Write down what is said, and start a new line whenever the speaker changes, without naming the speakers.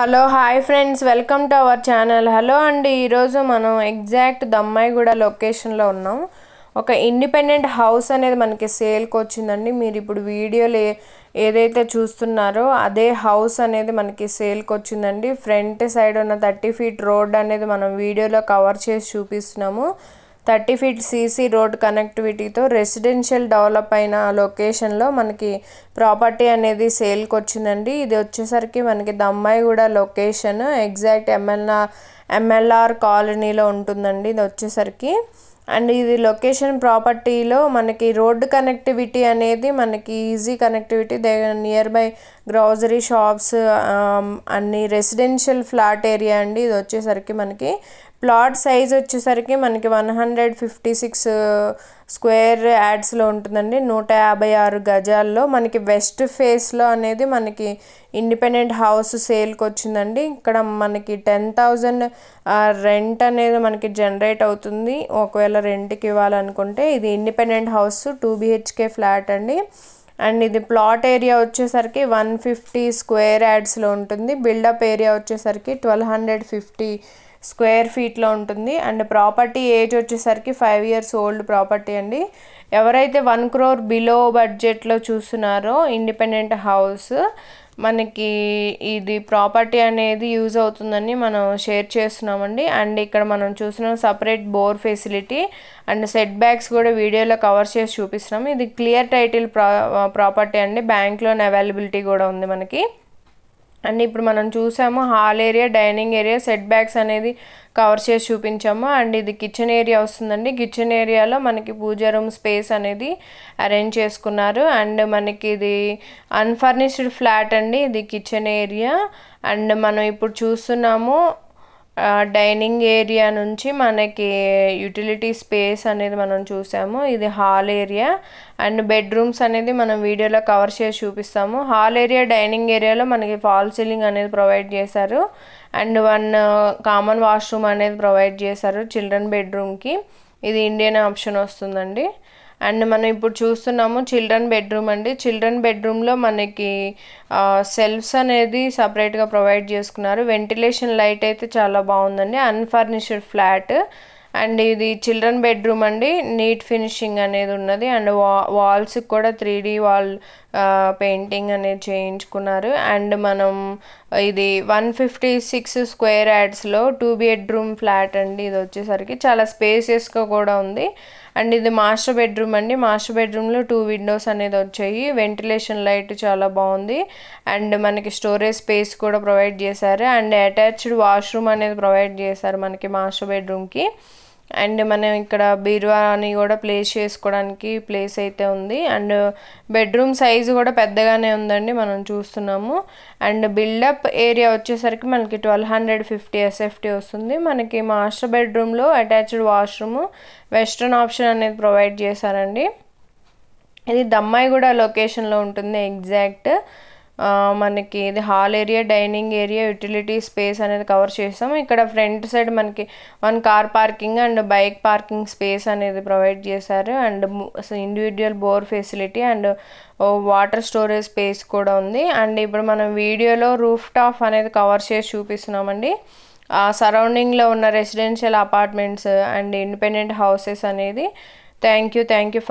hello hi friends welcome to our channel hello అండి ఈరోజు మనం ఎగ్జాక్ట్ దమ్మాయిగూడ లొకేషన్లో ఉన్నాం ఒక ఇండిపెండెంట్ హౌస్ అనేది మనకి సేల్కి వచ్చిందండి మీరు ఇప్పుడు వీడియోలో ఏ- ఏదైతే చూస్తున్నారో అదే హౌస్ అనేది మనకి సేల్కి వచ్చిందండి ఫ్రంట్ సైడ్ ఉన్న థర్టీ ఫీట్ రోడ్ అనేది మనం వీడియోలో కవర్ చేసి చూపిస్తున్నాము థర్టీ ఫీట్ సీసీ రోడ్ కనెక్టివిటీతో రెసిడెన్షియల్ డెవలప్ అయిన లొకేషన్లో మనకి ప్రాపర్టీ అనేది సేల్కి వచ్చిందండి ఇది వచ్చేసరికి మనకి Dammaiguda location exact MLR MLR కాలనీలో ఉంటుందండి ఇది వచ్చేసరికి అండ్ ఇది లొకేషన్ ప్రాపర్టీలో మనకి రోడ్డు కనెక్టివిటీ అనేది మనకి easy connectivity nearby grocery shops అన్ని రెసిడెన్షియల్ ఫ్లాట్ ఏరియా అండి ఇది వచ్చేసరికి మనకి ప్లాట్ సైజ్ వచ్చేసరికి మనకి one hundred fifty six square యాడ్స్లో ఉంటుందండి నూట యాభై ఆరు గజాల్లో మనకి వెస్ట్ ఫేస్లో అనేది మనకి ఇండిపెండెంట్ హౌస్ సేల్కి వచ్చిందండి ఇక్కడ మనకి టెన్ థౌజండ్ రెంట్ అనేది మనకి జనరేట్ అవుతుంది ఒకవేళ రెంట్కి ఇవ్వాలనుకుంటే ఇది independent house two BHK flat అండి అండ్ ఇది ప్లాట్ ఏరియా వచ్చేసరికి వన్ ఫిఫ్టీ స్క్వేర్ యాడ్స్లో ఉంటుంది బిల్డప్ ఏరియా వచ్చేసరికి ట్వెల్వ్ హండ్రెడ్ ఫిఫ్టీ స్క్వేర్ ఫీట్లో ఉంటుంది అండ్ ప్రాపర్టీ ఏజ్ వచ్చేసరికి ఫైవ్ ఇయర్స్ ఓల్డ్ ప్రాపర్టీ అండి ఎవరైతే వన్ క్రోర్ బిలో బడ్జెట్లో చూస్తున్నారో ఇండిపెండెంట్ హౌస్ మనకి ఇది ప్రాపర్టీ అనేది యూజ్ అవుతుందని మనం షేర్ చేస్తున్నామండి అండ్ ఇక్కడ మనం చూసిన separate bore facility and setbacks కూడా వీడియోలో కవర్ చేసి చూపిస్తున్నాం ఇది క్లియర్ టైటిల్ ప్రా ప్రాపర్టీ అండి బ్యాంక్ లోన్ అవైలబిలిటీ కూడా ఉంది మనకి అండ్ ఇప్పుడు మనం చూసాము hall area dining area setbacks అనేది కవర్ చేసి చూపించాము అండ్ ఇది కిచెన్ ఏరియా వస్తుందండి కిచెన్ ఏరియాలో మనకి పూజా రూమ్ స్పేస్ అనేది అరేంజ్ చేసుకున్నారు అండ్ మనకి ఇది అన్ఫర్నిష్డ్ ఫ్లాట్ అండి ఇది కిచెన్ ఏరియా అండ్ మనం ఇప్పుడు చూస్తున్నాము డైనింగ్ ఏరియా నుంచి మనకి యూటిలిటీ స్పేస్ అనేది మనం చూసాము ఇది హాల్ ఏరియా అండ్ బెడ్రూమ్స్ అనేది మనం వీడియోలో కవర్ చేసి చూపిస్తాము హాల్ ఏరియా డైనింగ్ ఏరియాలో మనకి ఫాల్ సీలింగ్ అనేది ప్రొవైడ్ చేశారు అండ్ వన్ కామన్ వాష్రూమ్ అనేది ప్రొవైడ్ చేశారు చిల్డ్రన్ బెడ్రూమ్కి ఇది ఇండియన్ ఆప్షన్ వస్తుందండి అండ్ మనం ఇప్పుడు చూస్తున్నాము చిల్డ్రన్ బెడ్రూమ్ అండి చిల్డ్రన్ బెడ్రూమ్లో మనకి సెల్ఫ్స్ అనేది సపరేట్గా ప్రొవైడ్ చేసుకున్నారు వెంటిలేషన్ లైట్ అయితే చాలా బాగుందండి అన్ఫర్నిష్డ్ ఫ్లాట్ అండ్ ఇది చిల్డ్రన్ బెడ్రూమ్ అండి నీట్ ఫినిషింగ్ అనేది ఉన్నది అండ్ వా వాల్స్కి కూడా త్రీ డీ వాల్ పెయింటింగ్ అనేది చేయించుకున్నారు అండ్ మనం ఇది వన్ ఫిఫ్టీ సిక్స్ స్క్వేర్ యాడ్స్లో టూ బెడ్రూమ్ ఫ్లాట్ అండి ఇది వచ్చేసరికి చాలా స్పేసియస్గా కూడా ఉంది అండ్ ఇది మాస్టర్ బెడ్రూమ్ అండి మాస్టర్ బెడ్రూమ్లో టూ విండోస్ అనేది వచ్చాయి వెంటిలేషన్ లైట్ చాలా బాగుంది అండ్ మనకి స్టోరేజ్ స్పేస్ కూడా ప్రొవైడ్ చేశారు అండ్ అటాచ్డ్ వాష్రూమ్ అనేది ప్రొవైడ్ చేశారు మనకి మాస్టర్ బెడ్రూమ్కి అండ్ మనం ఇక్కడ బీరువాని కూడా ప్లేస్ చేసుకోవడానికి ప్లేస్ అయితే ఉంది అండ్ బెడ్రూమ్ సైజు కూడా పెద్దగానే ఉందండి మనం చూస్తున్నాము అండ్ బిల్డప్ ఏరియా వచ్చేసరికి మనకి ట్వెల్వ్ హండ్రెడ్ ఫిఫ్టీ ఎస్ఎఫ్టీ వస్తుంది మనకి మాస్టర్ బెడ్రూమ్లో అటాచ్డ్ వాష్రూమ్ వెస్ట్రన్ ఆప్షన్ అనేది ప్రొవైడ్ చేశారండి ఇది దమ్మాయిగూడ లొకేషన్లో ఉంటుంది ఎగ్జాక్ట్ మనకి ఇది hall area dining area utility space అనేది కవర్ చేస్తాము ఇక్కడ ఫ్రంట్ సైడ్ మనకి one car parking and bike parking space అనేది ప్రొవైడ్ చేశారు and individual bore facility and water storage space కూడా ఉంది అండ్ ఇప్పుడు మనం వీడియోలో రూఫ్ టాప్ అనేది కవర్ చేసి చూపిస్తున్నామండి ఆ సరౌండింగ్లో ఉన్న residential apartments and independent houses అనేది thank you thank you for